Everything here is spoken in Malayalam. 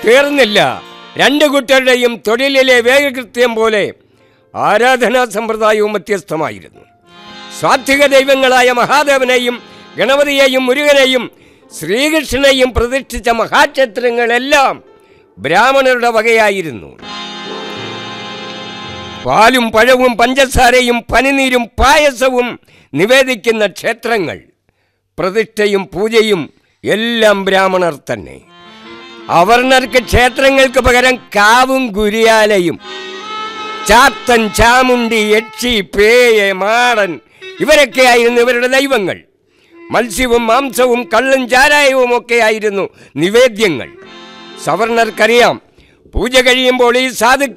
തീർന്നില്ല രണ്ടു കൂട്ടരുടെയും തൊഴിലിലെ വേഗകൃത്യം പോലെ ആരാധനാ സമ്പ്രദായവും വ്യത്യസ്തമായിരുന്നു സ്വാത്വിക ദൈവങ്ങളായ മഹാദേവനെയും ഗണപതിയെയും മുരുകനെയും ശ്രീകൃഷ്ണനെയും പ്രതിഷ്ഠിച്ച മഹാക്ഷേത്രങ്ങളെല്ലാം ബ്രാഹ്മണരുടെ വകയായിരുന്നു പാലും പഴവും പഞ്ചസാരയും പനിനീരും പായസവും നിവേദിക്കുന്ന ക്ഷേത്രങ്ങൾ പ്രതിഷ്ഠയും പൂജയും എല്ലാം ബ്രാഹ്മണർ തന്നെ അവർണർക്ക് ക്ഷേത്രങ്ങൾക്ക് പകരം കാവും ഗുരിയാലയും ചാത്തൻ ചാമുണ്ടി യക്ഷി പേയ മാടൻ ഇവരൊക്കെയായിരുന്നു ഇവരുടെ ദൈവങ്ങൾ മത്സ്യവും മാംസവും കള്ളും ചാരായവും ഒക്കെയായിരുന്നു നിവേദ്യങ്ങൾ സവർണർക്കറിയാം പൂജ കഴിയുമ്പോൾ ഈ സാധു